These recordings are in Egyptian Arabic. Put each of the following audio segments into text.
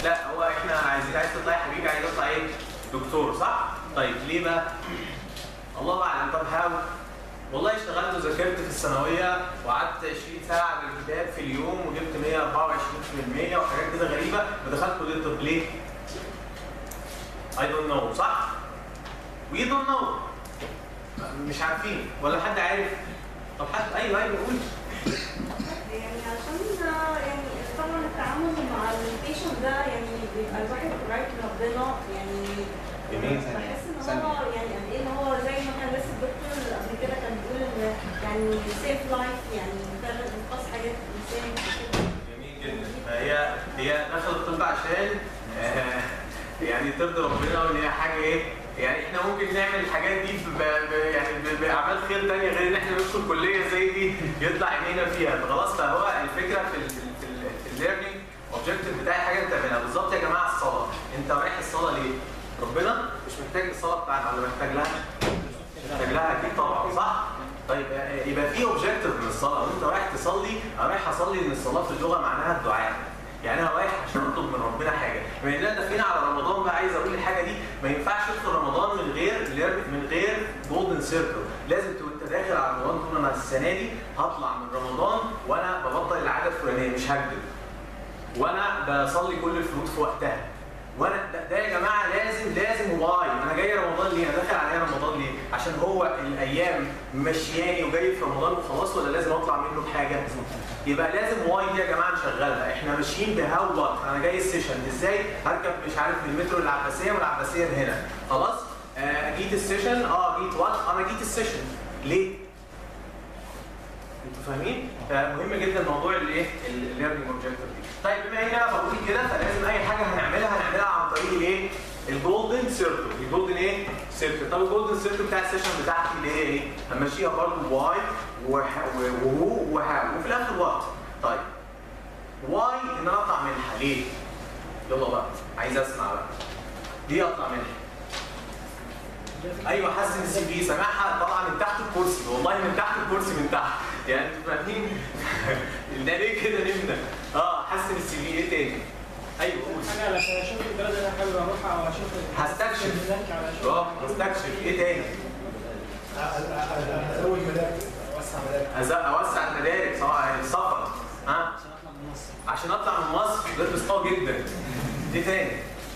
لا هو احنا عايزين عايز تطلع يا حبيبي عايز تطلع ايه دكتور صح طيب ليه بقى الله اعلم طب حاول والله اشتغلت وذاكرت في الثانويه وقعدت 20 ساعه على الكتاب في اليوم وجبت 124% وحاجات كده غريبه ودخلت كليه الطب ليه؟ I don't know صح؟ We don't know مش عارفين ولا حد عارف؟ طب حد ايوه ايوه قول يعني عشان يعني طبعا التعامل مع البيشنت ده يعني بيبقى الواحد قريب من ربنا يعني جميل. بحس ان هو يعني قد ايه ان هو زي ما كان لسه الدكتور قبل كده كان بيقول ان يعني سيف لايف يعني فعلا انقاذ حاجات الانسان وكده. جميل جدا فهي هي دخلت الطب عشان آه، يعني ترضي ربنا وان هي حاجه ايه يعني احنا ممكن نعمل الحاجات دي ب- ب- يعني ب- باعمال خير تانية غير ان احنا ندخل كليه زي دي يطلع عينينا فيها فخلاص فهو الفكره في ال في ال في الليرنينج اوبجيكتيف بتاعي حاجه انت بتعملها بالظبط يا جماعه الصلاه انت رايح الصلاه ليه؟ ربنا مش محتاج الصلاه بتاعتنا ولا محتاج لها؟ محتاج لها اكيد طبعا صح؟ طيب آه، يبقى في اوبجيكتيف من الصلاه وانت رايح تصلي انا رايح اصلي ان الصلاه في اللغه معناها الدعاء يعني انا رايح عشان اطلب من ربنا حاجه بما اننا داخلين على رمضان بقى عايز اقول الحاجه دي ما ينفعش تدخل رمضان من غير من غير جولدن سيركل لازم تبقى انت داخل على رمضان تقول انا السنه دي هطلع من رمضان وانا ببطل العاده الفلانيه مش هكذب وانا بصلي كل الفروض في وقتها وانا ده, ده يا جماعه لازم لازم واي انا جاي رمضان ليه؟ انا داخل عليا رمضان ليه؟ عشان هو الايام مشياني وجاي في رمضان وخلاص ولا لازم اطلع منه بحاجه؟ يبقى لازم واي دي يا جماعه نشغلها احنا ماشيين بهاو وات انا جاي السيشن ازاي؟ هركب مش عارف من المترو للعباسيه والعباسيه لهنا خلاص؟ آه جيت السيشن اه جيت وات انا جيت السيشن ليه؟ انتوا فاهمين؟ فمهم جدا موضوع الايه؟ الليرنينج اوبجيكتيف دي. طيب بما ان انا بقول كده فلازم اي حاجه هنعملها هنعملها عن طريق الايه؟ الجولدن سيركل، الجولدن ايه؟ سيركل، طب الجولدن سيركل بتاع السيشن بتاعتي اللي هي ايه؟ همشيها برضه واي وهو وهاو وفي الاخر وات. طيب واي ان انا اطلع منها ليه؟ يلا بقى عايز اسمع بقى. ليه اطلع منها؟ ايوه حسن السي في سامعها طالعه من تحت الكرسي والله من تحت الكرسي من تحت يعني انتوا فاهمين ده ليه كده نمنا اه حسن السي في ايه تاني ايوه قول حاجه علشان اشوف البلد اللي انا حابب اروحها او اشوف هستكشف. هناك علشان اه هستكشف ايه تاني ازود مدارك اوسع مدارك أز- اوسع المدارك سواء السفر ها عشان اطلع من مصر عشان اطلع من مصر لابس قوي جدا ايه تاني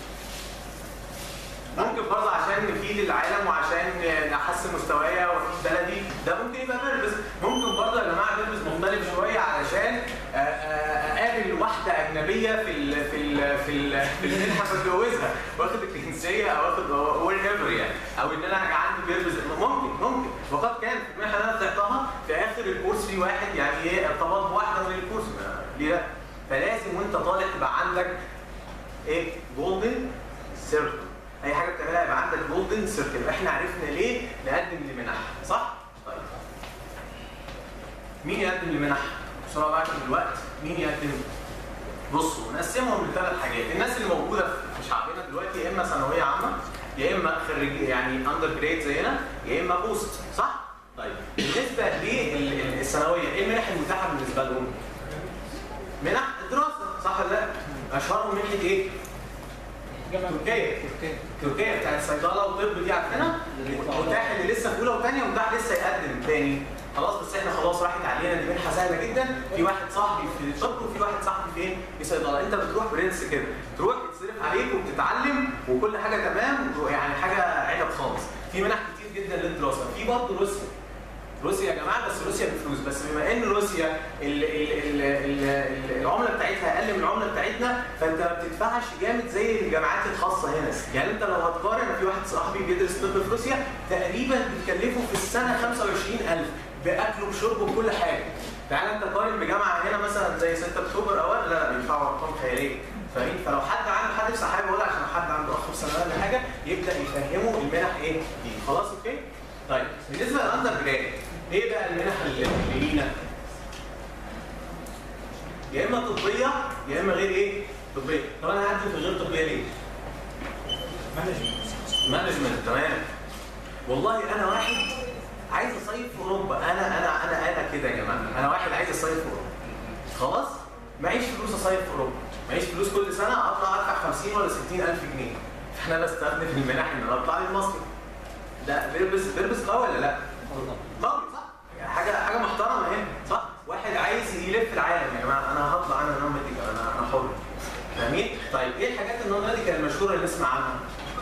ممكن برضه عشان نفيد العالم وعشان نحسن مستوايا وافيد بلدي ده ممكن يبقى بيربز ممكن برضه يا جماعه بيربز مختلف شويه علشان آه، آه، اقابل واحده اجنبيه في ال في ال في ال في المنحه فاتجوزها واخد الجنسيه او واخد وير ايفر يعني او ان انا عندي بيربز ممكن ممكن وقد كان في المنحه اللي انا طلعتها في اخر الكورس في واحد يعني ايه ارتبط بواحده من الكورس ما- ليه لا؟ فلازم وانت طالع تبقى عندك ايه جولدن سيركل اي حاجه بتعملها يبقى عندك جولدن سيركل احنا عرفنا ليه نقدم لمنح صح طيب مين يقدم لمنح بسرعه بقى عشان الوقت مين يقدم بصوا نقسمهم لثلاث حاجات الناس اللي موجوده في شعبنا دلوقتي يا اما ثانويه عامه يا اما خريج يعني اندر جريد زينا يا اما بوست صح طيب بالنسبه للثانويه ايه المنح المتاحه بالنسبه لهم منح الدراسه صح ولا لا اشهرهم منحه ايه جامعه تركيا تركيا بتاعت صيدله وطب دي عارفينها متاح اللي لسه في اولى وثانيه ومتاح لسه يقدم تاني خلاص بس احنا خلاص راحت علينا دي منحه سهله جدا في واحد صاحبي في طب وفي واحد صاحبي فين في صيدله انت بتروح برنس كده تروح بتصرف عليك وبتتعلم وكل حاجه تمام يعني حاجه عنب خالص في منح كتير جدا للدراسه في برضه روسيا روسيا يا جماعه بس روسيا بفلوس بس بما ان روسيا ال ال ال ال ال العمله بتاعتها اقل من العمله بتاعتنا فانت ما بتدفعش جامد زي الجامعات الخاصه هنا يعني انت لو هتقارن في واحد صاحبي بيدرس طب في روسيا تقريبا بتكلفه في السنه 25000 باكله بشربه بكل حاجه تعال انت قارن بجامعه هنا مثلا زي 6 اكتوبر او لا لا بيدفعوا ارقام خياليه فاهمين فلو حد عنده حد في صحابي ولا عشان حد عنده اخ في ثانويه ولا حاجه يبدا يفهمه المنح ايه دي خلاص اوكي طيب بالنسبه للاندر جراد ايه بقى المنح اللي اللي لينا يا اما طبيه يا اما غير ايه طبيه طب انا هقدم في غير طبيه ليه مانجمنت تمام والله انا واحد عايز اصيف في اوروبا انا انا انا انا كده يا جماعه انا واحد عايز اصيف في اوروبا خلاص معيش فلوس اصيف في اوروبا معيش فلوس كل سنه اطلع ادفع 50 ولا 60 الف جنيه فانا بستخدم في المنح ان انا اطلع لي المصري لا بيلبس بيلبس قوي ولا لا؟ قوي صح؟ يعني حاجه حاجه محترمه اهي صح؟ واحد عايز يلف العالم يا جماعه انا هطلع انا نون ميديكال انا انا حر فاهمين؟ طيب ايه الحاجات النون ميديكال المشهوره اللي نسمع عنها؟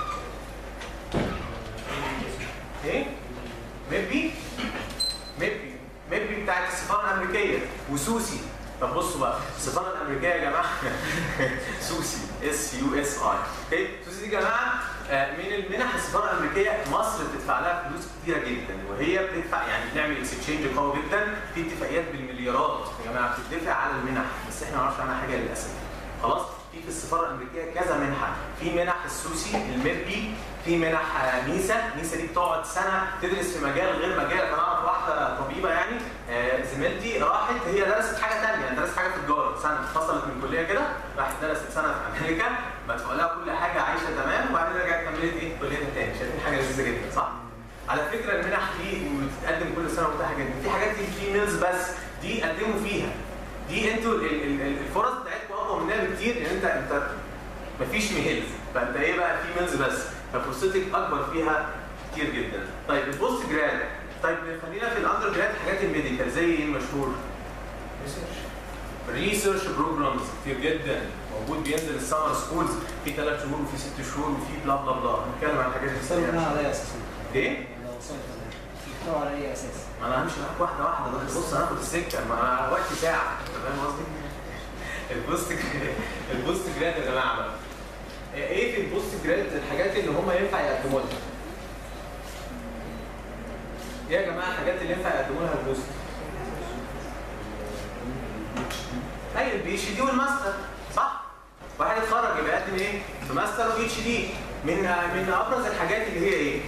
ايه؟ ميبي ميبي ميبي بتاعت السفاره الامريكيه وسوسي طب بصوا بقى السفاره الامريكيه يا جماعه سوسي اس يو اس اي اوكي سوسي دي يا جماعه آه، من المنح السفاره الامريكيه مصر بتدفع لها فلوس كتيره جدا وهي بتدفع يعني بنعمل اكسشينج قوي جدا في اتفاقيات بالمليارات يا جماعه بتدفع على المنح بس احنا ما نعرفش عنها حاجه للاسف خلاص في في السفاره الامريكيه كذا منحه في منح السوسي الميربي في منح آه، ميسا ميسا دي بتقعد سنه تدرس في مجال غير مجالك انا اعرف واحده طبيبه يعني آه، زميلتي راحت هي درست حاجه ثانيه درست حاجه في تجاره سنه فصلت من الكليه كده راحت درست سنه في امريكا مدفوع لها كل حاجه عايشه تمام وبعدين رجعت كملت ايه كليتها تاني شايفين حاجه لذيذه جدا صح؟ على فكره المنح دي بتتقدم كل سنه متاحه جدا في حاجات دي في ميلز بس دي قدموا فيها دي انتوا ال- ال- ال- الفرص بتاعتكم اقوى مننا بكتير لان انت انت مفيش ميلز فانت ايه بقى في ميلز بس ففرصتك اكبر فيها كتير جدا طيب البوست جراد طيب خلينا في الاندر جراد حاجات الميديكال زي ايه المشهور؟ ريسيرش بروجرامز كتير جدا موجود بينزل السمر سكولز في ثلاث شهور وفي ست شهور وفي بلا بلا بلا هنتكلم عن الحاجات وصلوا دي منها على اي اساس؟ ايه؟ لو وصلت منها يحتوى على اي اساس؟ ما انا همشي معاك واحده واحده بس بص هناخد السكه ما انا وقتي ساعه انت فاهم قصدي؟ البوست البوست جراد يا جماعه بقى ايه في البوست جراد الحاجات اللي هم ينفع يقدموا لها؟ ايه يا جماعه الحاجات اللي ينفع يقدموا لها البوست؟ ايوه البي اتش دي والماستر صح؟ واحد اتخرج يبقى يقدم ايه؟ في ماستر وبي اتش دي من من ابرز الحاجات اللي هي ايه؟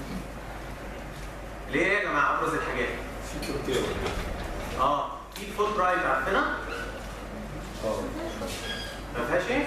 ليه يا جماعه ابرز الحاجات؟ اه في فول برايت عارفينها؟ ما فيهاش ايه؟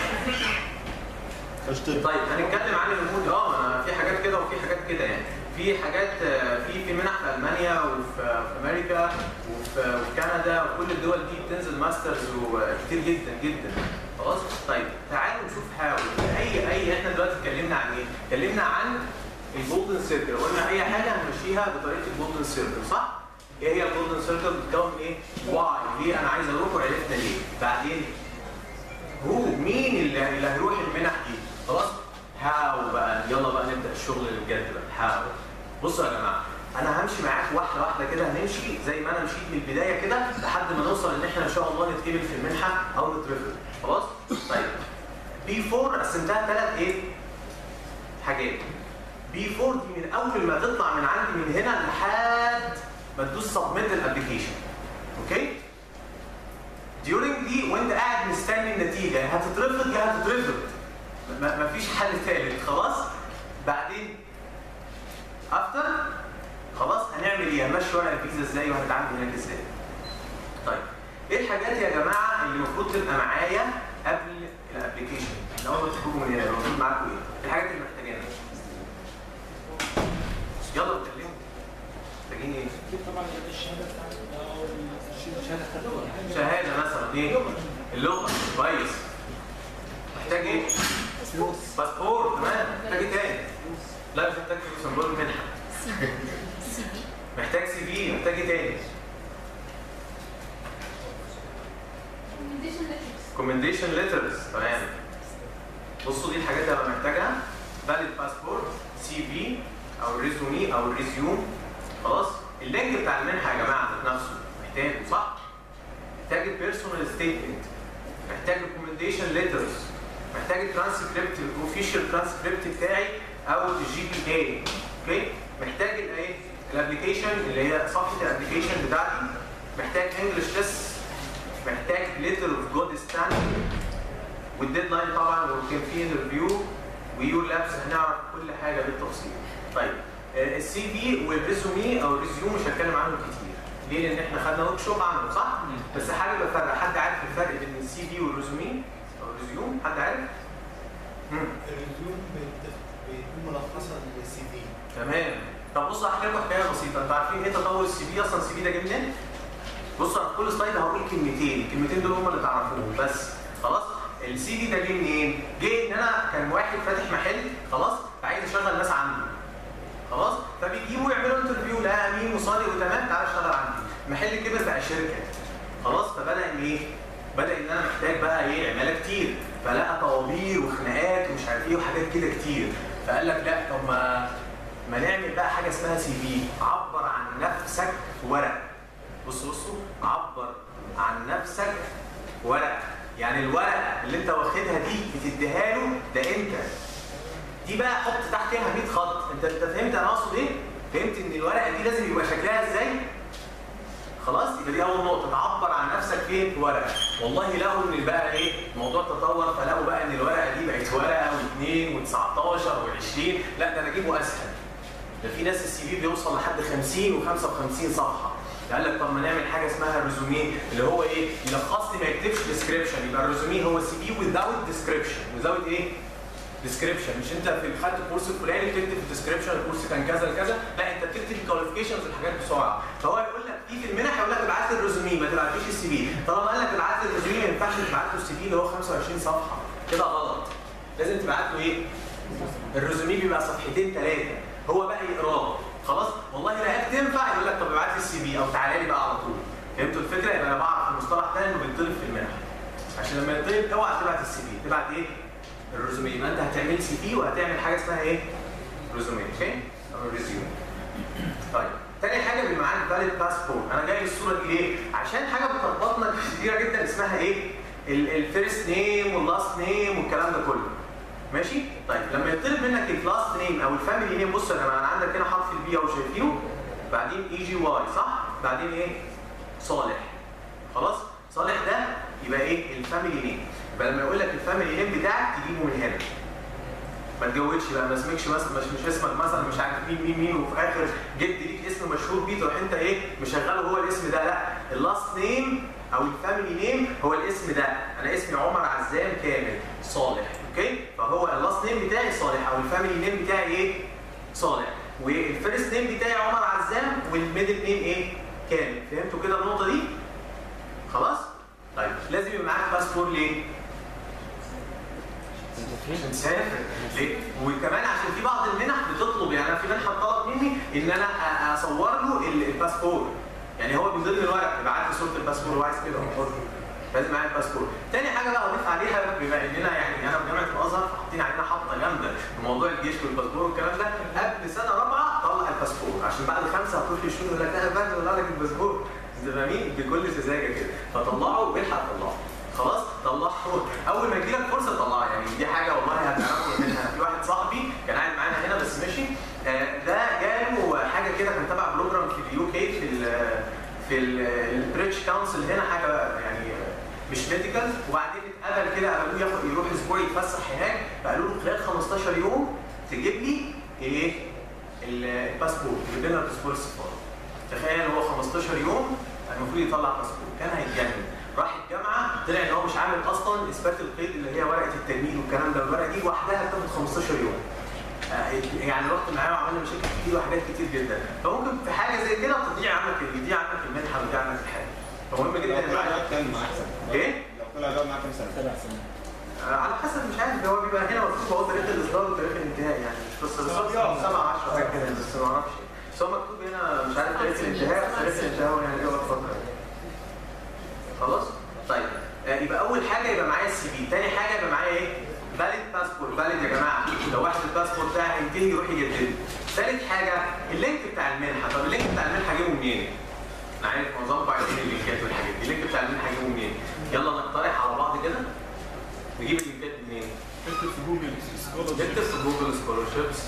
طيب هنتكلم عن المود اه انا في حاجات كده وفي حاجات كده يعني في حاجات آه، في في منح في المانيا وفي في امريكا وفي وفي كندا وكل الدول دي بتنزل ماسترز وكتير جدا جدا خلاص طيب تعالوا نشوف حاول اي اي احنا دلوقتي اتكلمنا عن ايه؟ اتكلمنا عن الجولدن سيركل قلنا اي حاجه هنمشيها بطريقه الجولدن سيركل صح؟ ايه هي الجولدن سيركل بتتكون من ايه؟ واي ليه انا عايز اروح وعرفنا ليه؟ بعدين هو مين اللي اللي هيروح المنح دي خلاص هاو بقى يلا بقى نبدا الشغل اللي بجد بقى هاو بصوا يا جماعه انا همشي معاك واحده واحده كده هنمشي زي ما انا مشيت من البدايه كده لحد ما نوصل ان احنا ان شاء الله نتقبل في المنحه او نترفض خلاص طيب بي 4 قسمتها ثلاث ايه حاجات بي 4 دي من اول ما تطلع من عندي من هنا لحد ما تدوس سبميت الابلكيشن اوكي during دي وانت قاعد مستني النتيجه يا هتترفض يا هتترفض ما- مفيش حل ثالث خلاص بعدين افتر خلاص هنعمل ايه هنمشي ورق الفيزا ازاي وهنتعامل هناك ازاي طيب ايه الحاجات يا جماعه اللي المفروض تبقى معايا قبل الابلكيشن لو ما تخرجوا من هنا يبقى المفروض معاكم ايه الحاجات اللي محتاجينها يلا اتكلموا محتاجين ايه اكيد طبعا الشهاده بتاعتك او الشهاده بتاعتك شهاده مثلا ايه اللغه كويس محتاج ايه فلوس باسبور تمام محتاج ايه تاني لا مش محتاج فلوس انا بقول منحه سي في سي في محتاج سي في محتاج ايه تاني كومنديشن ليترز تمام بصوا دي الحاجات اللي هبقى محتاجها فاليد باسبورت سي في او ريزومي او ريزيوم خلاص اللينك بتاع المنحه يا جماعه ذات نفسه محتاجه صح محتاج البيرسونال ستيتمنت محتاج ريكومنديشن ليترز محتاج الترانسكريبت الاوفيشال ترانسكريبت بتاعي او الجي بي اي اوكي محتاج الايه الابلكيشن اللي هي صفحه الابلكيشن بتاعتي محتاج انجلش تيست محتاج ليتر اوف جود ستاندنج والديدلاين طبعا وكان في انترفيو ويور لابس هنعرف كل حاجه بالتفصيل. طيب آه، السي في والريزومي او الريزيوم مش هتكلم عنهم كتير. ليه؟ لان احنا خدنا ورك شوب عنه صح؟ بس حابب افرق حد عارف الفرق بين السي في والريزومي او الريزيوم حد عارف؟ مم. الريزيوم بت- بيكون ملخصا للسي في تمام طب بصوا احكي لكم حكايه بسيطه انتوا عارفين ايه تطور السي في اصلا السي في ده جه منين؟ بصوا انا في كل سلايد هقول كلمتين الكلمتين دول هم اللي تعرفوهم بس خلاص السي في ده جه منين؟ جه كان واحد فاتح محل خلاص عايز يشغل ناس عنده خلاص فبيجيبوا يعملوا انترفيو لا امين وصادق وتمام تعالى اشتغل عندي المحل كبر بقى شركه خلاص فبدا ان ايه بدا ان انا محتاج بقى ايه عماله كتير فلقى طوابير وخناقات ومش عارف ايه وحاجات كده كتير فقال لك لا طب ما ما نعمل بقى حاجه اسمها سي في عبر عن نفسك في ورق بصوا بصوا عبر عن نفسك في ورقه يعني الورقه اللي انت واخدها دي بتديها له ده انت دي بقى حط تحتها 100 خط انت انت فهمت انا اقصد ايه فهمت ان الورقه دي لازم يبقى شكلها ازاي خلاص يبقى دي اول نقطه تعبر عن نفسك فين في ورقه والله لقوا ان بقى ايه الموضوع تطور فلقوا بقى ان الورقه دي بقت ورقه واثنين و19 و20 لا ده انا اجيبه اسهل ده في ناس السي في بيوصل لحد 50 و55 صفحه قال لك طب ما نعمل حاجه اسمها ريزوميه اللي هو ايه يلخص لي ما يكتبش ديسكريبشن يبقى الريزوميه هو سي في without ديسكريبشن without ايه ديسكريبشن مش انت في خدت الكورس الفلاني بتكتب في الديسكريبشن الكورس كان كذا لكذا لا انت بتكتب الكواليفيكيشنز الحاجات بسرعه فهو يقول لك في في المنح يقول لك ابعت لي الريزوميه ما تبعتليش السي في طالما قال لك ابعت لي الريزوميه ما ينفعش تبعت له السي في اللي هو 25 صفحه كده غلط لازم تبعت له ايه الريزوميه بيبقى صفحتين ثلاثه هو بقى يقراه خلاص والله لا تنفع يقول لك طب ابعت لي السي في او تعالى لي بقى على طول فهمتوا الفكره يبقى انا بعرف المصطلح ده انه بيطلب في المنح عشان لما يطلب اوعى تبعت السي في تبعت ايه الريزوميه يبقى انت هتعمل سي في وهتعمل حاجه اسمها ايه ريزوميه اوكي او ريزيوم طيب تاني حاجه بيبقى معاك فاليد باسبورت انا جاي الصوره دي ليه عشان حاجه بتربطنا كتيره جدا اسمها ايه الفيرست نيم واللاست نيم والكلام ده كله ماشي طيب لما يطلب منك اللاست نيم او الفاميلي نيم بص انا انا عندك هنا حرف البي او شايفينه بعدين اي جي واي صح بعدين ايه صالح خلاص صالح ده يبقى ايه الفاميلي نيم يبقى لما يقول لك الفاميلي نيم بتاعك تجيبه من هنا ما تجودش بقى ما اسمكش مثلا مش, مش اسمك مثلا مش عارف مين مين مين وفي اخر جد ليك اسم مشهور بيه تروح انت ايه مشغله هو الاسم ده لا اللاست نيم او الفاميلي نيم هو الاسم ده انا اسمي عمر عزام كامل صالح اوكي فهو اللاست نيم بتاعي صالح او الفاميلي نيم بتاعي ايه صالح والفيرست نيم بتاعي عمر عزام والميدل نيم ايه كامل فهمتوا كده النقطه دي خلاص طيب لازم يبقى معاك باسبور ليه عشان تسافر ليه؟ وكمان عشان في بعض المنح بتطلب يعني انا في منحه طلب مني ان انا أ- اصور له ال- الباسبور يعني هو من ضمن الورق يبعت لي صوره الباسبور وعايز كده أحط. لازم معايا الباسبور. تاني حاجه بقى اضيف عليها بما اننا يعني انا في جامعه الازهر حاطين علينا حطه جامده في موضوع الجيش والباسبور والكلام ده قبل سنه رابعه طلع الباسبور عشان بعد خمسه هتروح الشغل يقول لك انا فاهم ولا لك الباسبور انت فاهمين بكل سذاجه كده فطلعه والحق طلعه خلاص طلعه اول ما يجي لك فرصه طلعها يعني دي حاجه والله هتعرفوا منها في واحد صاحبي كان قاعد معانا هنا بس مشي آه، ده جاله حاجه كده كان تبع بروجرام في اليو كي في ال في البريتش كونسل هنا حاجه يعني مش ميديكال وبعدين اتقبل كده قالوا له ياخد يروح اسبوع يتفسح هناك فقالوا له خلال 15 يوم تجيب لي ايه الباسبور تجيب لنا الباسبور السفاره تخيل هو 15 يوم المفروض يطلع باسبور كان هيتجنن راح الجامعه طلع ان هو مش عامل اصلا اثبات القيد اللي هي ورقه التجنيد والكلام ده الورقه دي لوحدها بتاخد 15 يوم آه، يعني رحت معاه وعملنا مشاكل كتير وحاجات كتير جدا فممكن في حاجه زي كده تضيع عنك تضيع عنك المنحه وتضيع عنك الحاجه فمهم جدا لو ان طلع الواحد- جواب كام معاك سنة؟ ايه؟ لو طلع جواب معاك كام سنة؟ سبع سنين آه، على حسب مش عارف هو بيبقى هنا مكتوب هو تاريخ الاصدار وتاريخ الانتهاء يعني مش بس بالظبط 7 10 حاجه كده بس ما اعرفش بس هو مكتوب هنا مش عارف تاريخ الانتهاء وتاريخ الانتهاء يعني ايه فتره خلاص طيب آه، يبقى اول حاجه يبقى معايا السي في تاني حاجه يبقى معايا ايه فاليد باسبور فاليد يا جماعه لو واحد الباسبور بتاعه هينتهي يروح يجدده ثالث حاجه اللينك بتاع المنحه طب اللينك بتاع المنحه اجيبه منين انا عارف معظمكم عايزين اللينكات والحاجات دي اللينك بتاع المنحه اجيبه منين يلا نقترح على بعض كده نجيب اللينكات منين اكتب في جوجل سكولر اكتب في جوجل سكولرشيبس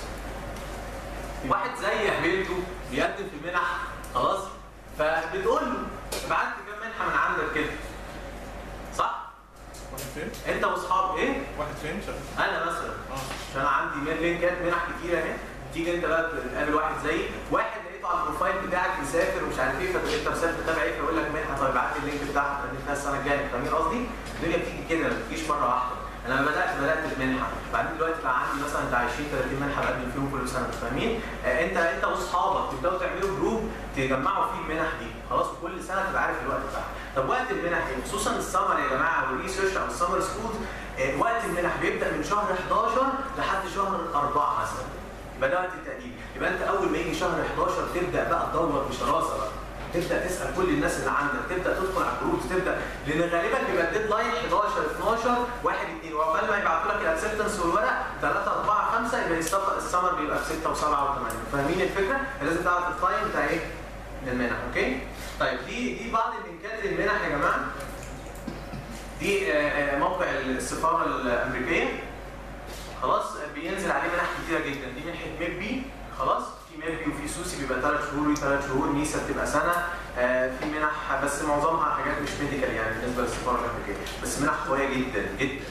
واحد زي قابلته بيقدم في منح خلاص فبتقول له ابعت لي كام منحه من عندك كده صح؟ واحد فين؟ انت واصحاب ايه؟ واحد فين؟ شغال. انا مثلا اه عشان انا عندي من لينكات منح كتيره اهي تيجي انت بقى تقابل واحد زيي واحد لقيته على البروفايل بتاعك مسافر ومش عارف ايه فتقول انت مسافر تتابع ايه فيقول لك منحه طيب ابعت لي اللينك بتاعك فيها السنه الجايه فاهمين قصدي؟ الدنيا بتيجي كده ما بتجيش مره واحده انا لما بدات بدات بمنحه بعدين دلوقتي بقى عندي مثلا بتاع 20 30 منحه بقدم فيهم كل سنه فاهمين؟ آه انت انت واصحابك تبداوا تعملوا جروب تجمعوا فيه المنح دي خلاص وكل سنه تبقى عارف الوقت بتاعها طب وقت المنح ايه؟ خصوصا السمر يا جماعه والريسيرش او السمر سكول آه، وقت المنح بيبدا من شهر 11 لحد شهر 4 مثلا يبقى ده وقت التقديم يبقى انت اول ما يجي شهر 11 تبدا بقى تدور بشراسه بقى تبدا تسال كل الناس اللي عندك تبدا تدخل على الجروبس تبدا لان غالبا بيبقى الديدلاين 11 12 1 2 وعقبال ما يبعتوا لك الاكسبتنس والورق 3 4 5 يبقى يستبقى السمر بيبقى في 6 و7 و8 فاهمين الفكره؟ لازم تعرف التايم بتاع ايه؟ للمنح اوكي؟ طيب دي دي بعض اللينكات للمنح يا جماعه دي آه، آه، موقع السفاره الامريكيه خلاص بينزل عليه منح كتيره جدا دي منحه ميبي خلاص في ميبي وفي سوسي بيبقى ثلاث شهور وثلاث شهور ميسا بتبقى سنه آه، في منح بس معظمها حاجات مش ميديكال يعني بالنسبه للسفاره الامريكيه بس منح قويه جدا جدا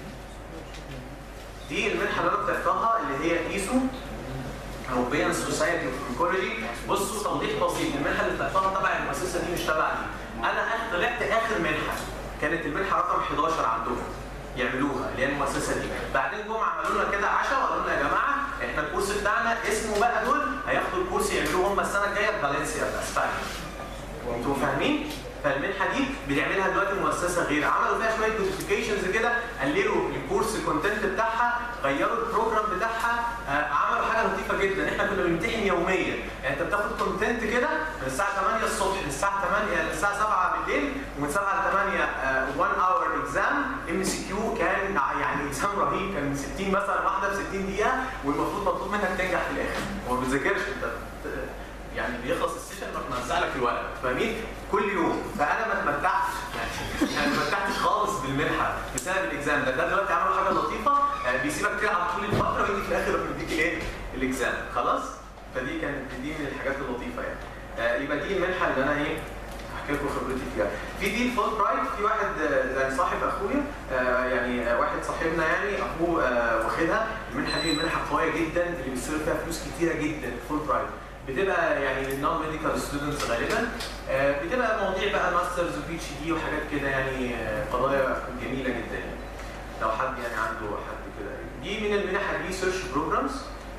دي المنحه اللي انا طلعتها اللي هي ايسو اوروبيان سوسايتي اوف اونكولوجي بصوا توضيح بسيط المنحه اللي طلعتها تبع المؤسسه دي مش تبع دي انا آخر- طلعت اخر منحه كانت المنحه رقم 11 عندهم يعملوها اللي هي المؤسسه دي بعدين جم عملوا لنا كده عشاء وقالوا لنا يا جماعه احنا الكورس بتاعنا اسمه بقى دول هياخدوا الكورس يعملوه هم السنه الجايه في فالنسيا في اسبانيا انتوا فاهمين؟ فالمنحه دي بنعملها دلوقتي مؤسسه غير عملوا فيها شويه موديفيكيشنز كده قللوا الكورس الكونتنت بتاعها غيروا البروجرام بتاعها آه، عملوا حاجه لطيفه جدا احنا كنا بنمتحن يوميا يعني انت بتاخد كونتنت كده من الساعه 8 الصبح للساعه 8 للساعه 7 بالليل ومن 7 ل 8 1 اور اكزام ام سي كيو كان يعني اكزام رهيب كان 60 مثلا واحده ب 60 دقيقه والمفروض مطلوب منك تنجح في الاخر وما بتذاكرش انت بت- يعني بيخلص السيشن نروح نوزع لك الورق فاهمين كل يوم فانا ما اتمتعتش يعني يعني ما اتمتعتش خالص بالمنحه بسبب الاكزام ده ده دلوقتي عملوا حاجه لطيفه يعني بيسيبك تلعب طول الفتره ويجي في الاخر يروح مديك الايه الاكزام خلاص فدي كانت دي من الحاجات اللطيفه يعني آه، يبقى دي المنحه اللي انا ايه احكي لكم خبرتي فيها في دي الفول برايت في واحد آه، يعني صاحب اخويا آه، يعني آه، واحد صاحبنا يعني اخوه آه، واخدها المنحه دي منحه قويه جدا اللي بيصرف فيها فلوس كتيره جدا فول برايت بتبقى يعني للنون ميديكال ستودنتس غالبا آه، بتبقى مواضيع بقى ماسترز وبي اتش دي وحاجات كده يعني آه، قضايا جميله جدا يعني لو حد يعني عنده حد كده دي من المنح الريسيرش بروجرامز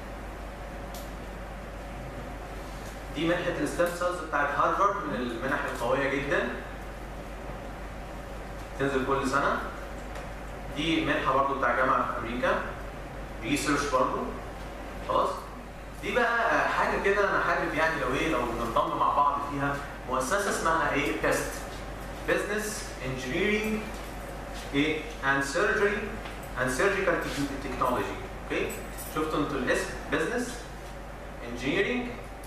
دي منحه الستيم سيلز بتاعت هارفارد من المنح القويه جدا تنزل كل سنه دي منحه برضو بتاع جامعه في امريكا ريسيرش برضو خلاص دي بقى حاجه كده انا حابب يعني لو ايه لو ننضم مع بعض فيها مؤسسه اسمها ايه بيست بزنس انجينيرنج ايه اند سيرجري اند سيرجيكال تكنولوجي اوكي شفتوا انتوا الاسم بزنس انجينيرنج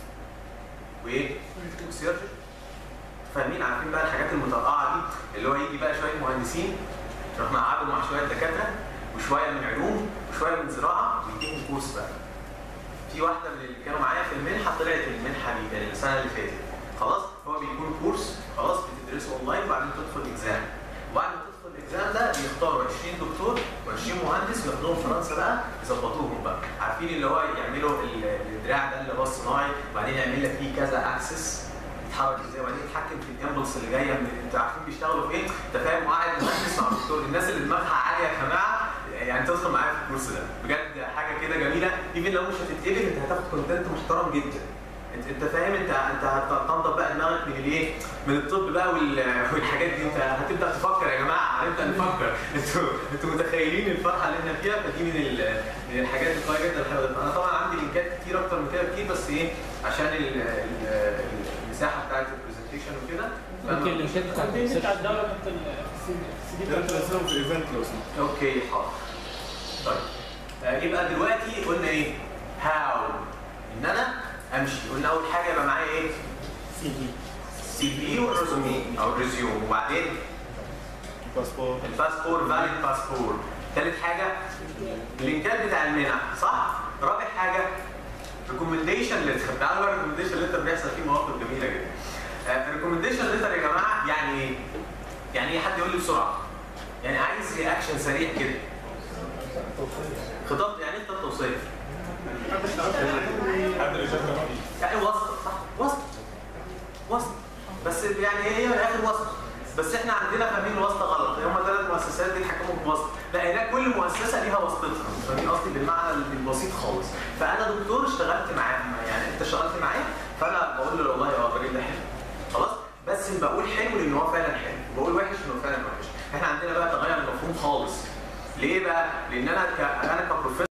وايه وسيرجري فاهمين عارفين بقى الحاجات المترقعه دي اللي هو يجي بقى شويه مهندسين نروح نقعدوا مع شويه دكاتره وشويه من علوم وشويه من زراعه ويديهم كورس بقى في واحده من اللي كانوا معايا في المنحه طلعت المنحه دي كان السنه اللي فاتت خلاص هو بيكون كورس خلاص بتدرسه اونلاين وبعدين تدخل اكزام وبعد ما تدخل الاكزام ده بيختاروا 20 دكتور و20 مهندس وياخدوهم فرنسا بقى يظبطوهم بقى عارفين اللي هو يعملوا ال- الدراع ده اللي هو الصناعي وبعدين يعمل لك فيه كذا اكسس يتحرك ازاي وبعدين يتحكم في الجامبلز اللي جايه من انتوا عارفين بيشتغلوا في ايه؟ انت فاهم وقاعد مهندس مع دكتور الناس اللي دماغها عاليه يا جماعه يعني تدخل معايا في الكورس ده بجد حاجه كده جميله ايفن لو مش هتتقبل انت هتاخد كونتنت محترم جدا انت انت فاهم انت انت هتنضف بقى دماغك من الايه؟ من الطب بقى وال- والحاجات دي انت هتبدا تفكر يا جماعه هنبدا نفكر انتوا انتوا متخيلين الفرحه اللي احنا فيها فدي من ال- من الحاجات القويه جدا اللي انا طبعا عندي لينكات كتير اكتر من كده كتير بس ايه عشان ال- ال- المساحه بتاعت البرزنتيشن وكده ممكن اللينكات بتاعت الكونتنت بتاع الدوله بتاعت السي دي ده بتاعت تنزلهم في ايفنت لو سمحت اوكي حاضر طيب آه، يبقى دلوقتي قلنا ايه هاو ان انا امشي قلنا اول حاجه يبقى معايا ايه سي دي سي في والريزومي او الريزيوم وبعدين باسبور الباسبور فاليد باسبور ثالث حاجه اللينكات بتاع المنح صح رابع حاجه ريكومنديشن ليتر تعالوا بقى ريكومنديشن ليتر بيحصل فيه مواقف جميله جدا ريكومنديشن ليتر يا جماعه يعني ايه يعني ايه حد يقول لي بسرعه يعني عايز رياكشن سريع كده خطاب يعني انت التوصيه حد اللي شاف يعني وسط صح وسط وسط بس يعني هي من الاخر وسط بس احنا عندنا فاهمين الوسط غلط هم ثلاث مؤسسات بيتحكموا في الوسط لا هناك كل مؤسسه ليها وسطتها فاهمين قصدي بالمعنى البسيط خالص فانا دكتور اشتغلت معاه يعني انت اشتغلت معايا فانا بقول له والله اه الراجل ده حلو خلاص بس بس بقول حلو لان هو فعلا حلو بقول وحش انه فعلا وحش احنا عندنا بقى تغير المفهوم خالص ليه بقى؟ لان انا ك... انا كبروفيسور